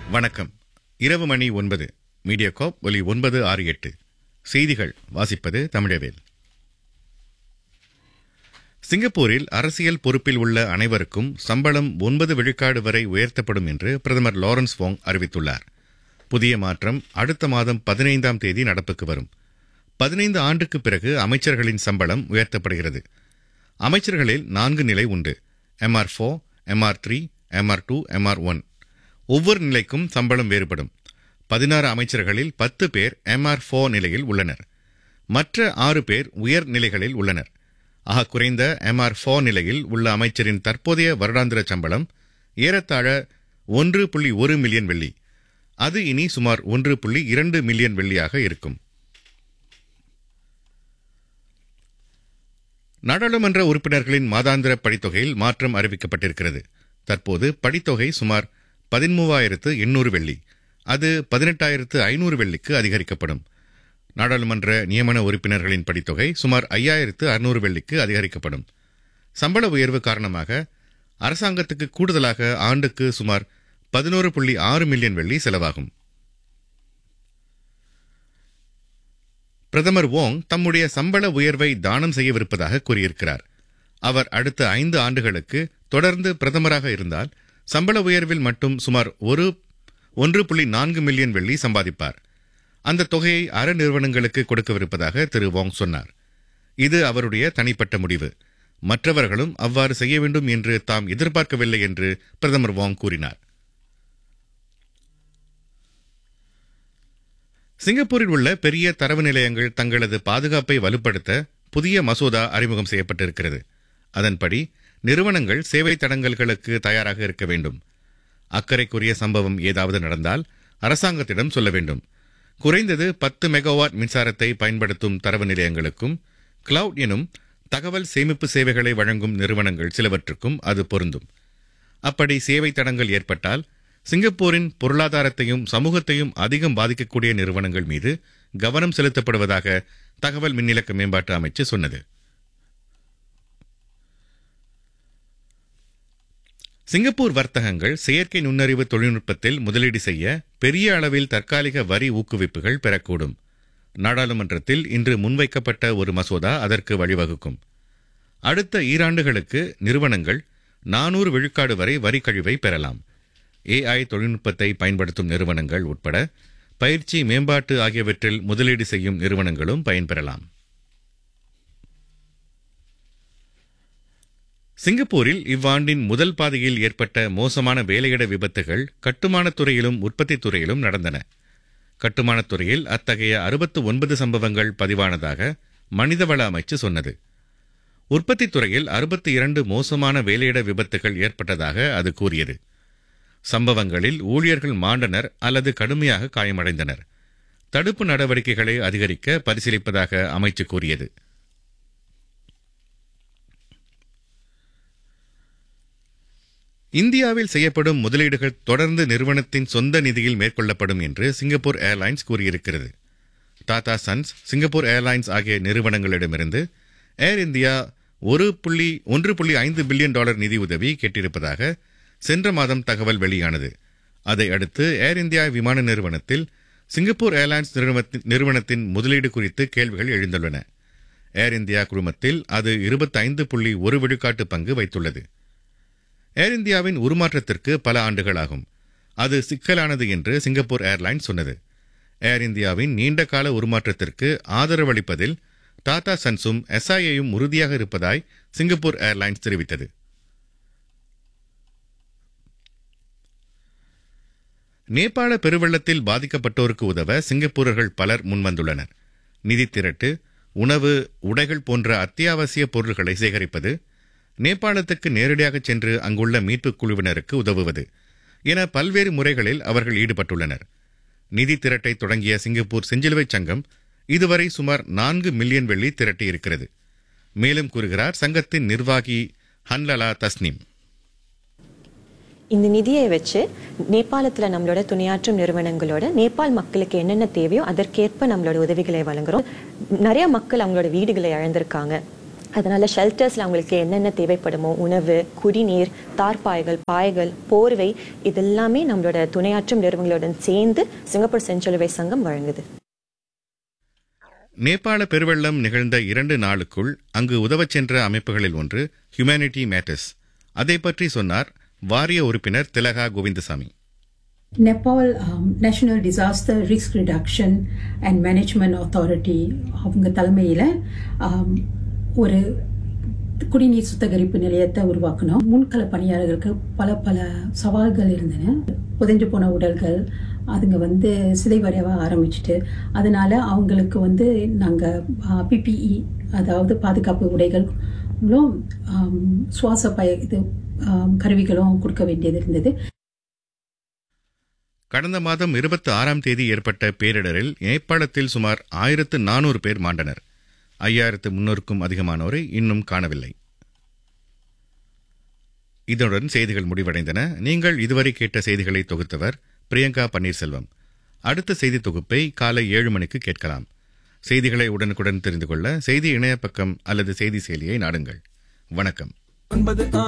வணக்கம் இரவு மணி ஒன்பது மீடியா காப் ஒலி ஒன்பது ஆறு எட்டு செய்திகள் வாசிப்பது தமிழவேல் சிங்கப்பூரில் அரசியல் பொறுப்பில் உள்ள அனைவருக்கும் சம்பளம் ஒன்பது விழுக்காடு வரை உயர்த்தப்படும் என்று பிரதமர் லாரன்ஸ் வோங் அறிவித்துள்ளார் புதிய மாற்றம் அடுத்த மாதம் பதினைந்தாம் தேதி நடப்புக்கு வரும் பதினைந்து ஆண்டுக்கு பிறகு அமைச்சர்களின் சம்பளம் உயர்த்தப்படுகிறது அமைச்சர்களில் நான்கு நிலை உண்டு MR four MR three MR two MR one ஒவ்வொரு நிலைக்கும் சம்பளம் வேறுபடும் பதினாறு அமைச்சர்களில் பத்து பேர் எம்ஆர் ஃபோர் நிலையில் உள்ளனர் மற்ற ஆறு பேர் உயர் நிலைகளில் உள்ளனர் ஆக குறைந்த எம்ஆர் ஃபோர் நிலையில் உள்ள அமைச்சரின் தற்போதைய வருடாந்திர சம்பளம் ஏறத்தாழ ஒன்று புள்ளி ஒரு மில்லியன் வெள்ளி அது இனி சுமார் ஒன்று புள்ளி இரண்டு மில்லியன் வெள்ளியாக இருக்கும் நாடாளுமன்ற உறுப்பினர்களின் மாதாந்திர படித்தொகையில் மாற்றம் அறிவிக்கப்பட்டிருக்கிறது தற்போது படித்தொகை சுமார் பதிமூவாயிரத்து எண்ணூறு வெள்ளி அது பதினெட்டாயிரத்து ஐநூறு வெள்ளிக்கு அதிகரிக்கப்படும் நாடாளுமன்ற நியமன உறுப்பினர்களின் படித்தொகை சுமார் ஐயாயிரத்து அறுநூறு வெள்ளிக்கு அதிகரிக்கப்படும் சம்பள உயர்வு காரணமாக அரசாங்கத்துக்கு கூடுதலாக ஆண்டுக்கு சுமார் பதினோரு புள்ளி ஆறு மில்லியன் வெள்ளி செலவாகும் பிரதமர் வோங் தம்முடைய சம்பள உயர்வை தானம் செய்யவிருப்பதாக கூறியிருக்கிறார் அவர் அடுத்த ஐந்து ஆண்டுகளுக்கு தொடர்ந்து பிரதமராக இருந்தால் சம்பள உயர்வில் மட்டும் சுமார் ஒரு ஒன்று புள்ளி நான்கு மில்லியன் வெள்ளி சம்பாதிப்பார் அந்த தொகையை அற நிறுவனங்களுக்கு கொடுக்கவிருப்பதாக திரு வோங் சொன்னார் இது அவருடைய தனிப்பட்ட முடிவு மற்றவர்களும் அவ்வாறு செய்ய வேண்டும் என்று தாம் எதிர்பார்க்கவில்லை என்று பிரதமர் வோங் கூறினார் சிங்கப்பூரில் உள்ள பெரிய தரவு நிலையங்கள் தங்களது பாதுகாப்பை வலுப்படுத்த புதிய மசோதா அறிமுகம் செய்யப்பட்டிருக்கிறது அதன்படி நிறுவனங்கள் சேவை தடங்கல்களுக்கு தயாராக இருக்க வேண்டும் அக்கறைக்குரிய சம்பவம் ஏதாவது நடந்தால் அரசாங்கத்திடம் சொல்ல வேண்டும் குறைந்தது பத்து மெகாவாட் மின்சாரத்தை பயன்படுத்தும் தரவு நிலையங்களுக்கும் கிளவுட் எனும் தகவல் சேமிப்பு சேவைகளை வழங்கும் நிறுவனங்கள் சிலவற்றுக்கும் அது பொருந்தும் அப்படி சேவை தடங்கள் ஏற்பட்டால் சிங்கப்பூரின் பொருளாதாரத்தையும் சமூகத்தையும் அதிகம் பாதிக்கக்கூடிய நிறுவனங்கள் மீது கவனம் செலுத்தப்படுவதாக தகவல் மின்னிலக்க மேம்பாட்டு அமைச்சு சொன்னது சிங்கப்பூர் வர்த்தகங்கள் செயற்கை நுண்ணறிவு தொழில்நுட்பத்தில் முதலீடு செய்ய பெரிய அளவில் தற்காலிக வரி ஊக்குவிப்புகள் பெறக்கூடும் நாடாளுமன்றத்தில் இன்று முன்வைக்கப்பட்ட ஒரு மசோதா அதற்கு வழிவகுக்கும் அடுத்த ஈராண்டுகளுக்கு நிறுவனங்கள் நானூறு விழுக்காடு வரை வரி கழிவை பெறலாம் ஏஐ தொழில்நுட்பத்தை பயன்படுத்தும் நிறுவனங்கள் உட்பட பயிற்சி மேம்பாட்டு ஆகியவற்றில் முதலீடு செய்யும் நிறுவனங்களும் பயன்பெறலாம் சிங்கப்பூரில் இவ்வாண்டின் முதல் பாதையில் ஏற்பட்ட மோசமான வேலையிட விபத்துகள் கட்டுமானத் துறையிலும் உற்பத்தித் துறையிலும் நடந்தன கட்டுமானத் துறையில் அத்தகைய அறுபத்து ஒன்பது சம்பவங்கள் பதிவானதாக மனிதவள அமைச்சு சொன்னது உற்பத்தித் துறையில் அறுபத்தி இரண்டு மோசமான வேலையிட விபத்துகள் ஏற்பட்டதாக அது கூறியது சம்பவங்களில் ஊழியர்கள் மாண்டனர் அல்லது கடுமையாக காயமடைந்தனர் தடுப்பு நடவடிக்கைகளை அதிகரிக்க பரிசீலிப்பதாக அமைச்சு கூறியது இந்தியாவில் செய்யப்படும் முதலீடுகள் தொடர்ந்து நிறுவனத்தின் சொந்த நிதியில் மேற்கொள்ளப்படும் என்று சிங்கப்பூர் ஏர்லைன்ஸ் கூறியிருக்கிறது டாடா சன்ஸ் சிங்கப்பூர் ஏர்லைன்ஸ் ஆகிய நிறுவனங்களிடமிருந்து ஏர் இந்தியா ஒரு புள்ளி ஒன்று புள்ளி ஐந்து பில்லியன் டாலர் நிதி உதவி கேட்டிருப்பதாக சென்ற மாதம் தகவல் வெளியானது அதை அடுத்து ஏர் இந்தியா விமான நிறுவனத்தில் சிங்கப்பூர் ஏர்லைன்ஸ் நிறுவனத்தின் முதலீடு குறித்து கேள்விகள் எழுந்துள்ளன ஏர் இந்தியா குழுமத்தில் அது இருபத்தைந்து புள்ளி ஒரு விழுக்காட்டு பங்கு வைத்துள்ளது ஏர் இந்தியாவின் உருமாற்றத்திற்கு பல ஆண்டுகளாகும் அது சிக்கலானது என்று சிங்கப்பூர் ஏர்லைன்ஸ் சொன்னது ஏர் இந்தியாவின் நீண்டகால உருமாற்றத்திற்கு ஆதரவளிப்பதில் டாடா சன்ஸும் எஸ்ஐஏயும் உறுதியாக இருப்பதாய் சிங்கப்பூர் ஏர்லைன்ஸ் தெரிவித்தது நேபாள பெருவெள்ளத்தில் பாதிக்கப்பட்டோருக்கு உதவ சிங்கப்பூரர்கள் பலர் முன்வந்துள்ளனர் நிதி திரட்டு உணவு உடைகள் போன்ற அத்தியாவசிய பொருள்களை சேகரிப்பது நேபாளத்துக்கு நேரடியாக சென்று அங்குள்ள மீட்புக் குழுவினருக்கு உதவுவது என பல்வேறு முறைகளில் அவர்கள் ஈடுபட்டுள்ளனர் நிதி திரட்டை தொடங்கிய சிங்கப்பூர் செஞ்சிலுவை சங்கம் இதுவரை சுமார் நான்கு மில்லியன் வெள்ளி திரட்டியிருக்கிறது மேலும் கூறுகிறார் சங்கத்தின் நிர்வாகி ஹன்லலா தஸ்னீம் இந்த நிதியை வச்சு நேபாளத்தில் நம்மளோட துணையாற்றும் நிறுவனங்களோட நேபாள் மக்களுக்கு என்னென்ன தேவையோ அதற்கேற்ப நம்மளோட உதவிகளை வழங்குறோம் நிறைய மக்கள் அவங்களோட வீடுகளை இழந்திருக்காங்க அதனால ஷெல்டர்ஸ்ல அவங்களுக்கு என்னென்ன தேவைப்படுமோ உணவு குடிநீர் தார்பாய்கள் பாய்கள் போர்வை இதெல்லாமே நம்மளோட துணையாற்றும் நிறுவனங்களுடன் சேர்ந்து சிங்கப்பூர் செஞ்சிலுவை சங்கம் வழங்குது நேபாள பெருவெள்ளம் நிகழ்ந்த இரண்டு நாளுக்குள் அங்கு உதவச் சென்ற அமைப்புகளில் ஒன்று ஹியூமனிட்டி மேட்டர்ஸ் அதை பற்றி சொன்னார் வாரிய உறுப்பினர் திலகா Govindasamy Nepal um, National Disaster Risk Reduction and Management Authority அவங்க தலைமையில் um, ஒரு குடிநீர் சுத்திகரிப்பு நிலையத்தை உருவாக்கணும் முன்கள பணியாளர்களுக்கு பல பல சவால்கள் இருந்தன புதைஞ்சு போன உடல்கள் அதுங்க வந்து சிதைவடைய ஆரம்பிச்சிட்டு அதனால அவங்களுக்கு வந்து நாங்கள் பிபிஇ அதாவது பாதுகாப்பு உடைகளும் ஆம், சுவாச பய இது ஆம், கருவிகளும் கொடுக்க வேண்டியது இருந்தது கடந்த மாதம் இருபத்தி ஆறாம் தேதி ஏற்பட்ட பேரிடரில் நேபாளத்தில் சுமார் ஆயிரத்து நானூறு பேர் மாண்டனர் ஐயாயிரத்து முன்னூறுக்கும் அதிகமானோரை இன்னும் காணவில்லை இதனுடன் செய்திகள் முடிவடைந்தன நீங்கள் இதுவரை கேட்ட செய்திகளை தொகுத்தவர் பிரியங்கா பன்னீர்செல்வம் அடுத்த செய்தி தொகுப்பை காலை ஏழு மணிக்கு கேட்கலாம் செய்திகளை உடனுக்குடன் தெரிந்து கொள்ள செய்தி இணைய பக்கம் அல்லது செய்தி செயலியை நாடுங்கள் வணக்கம் ஒன்பது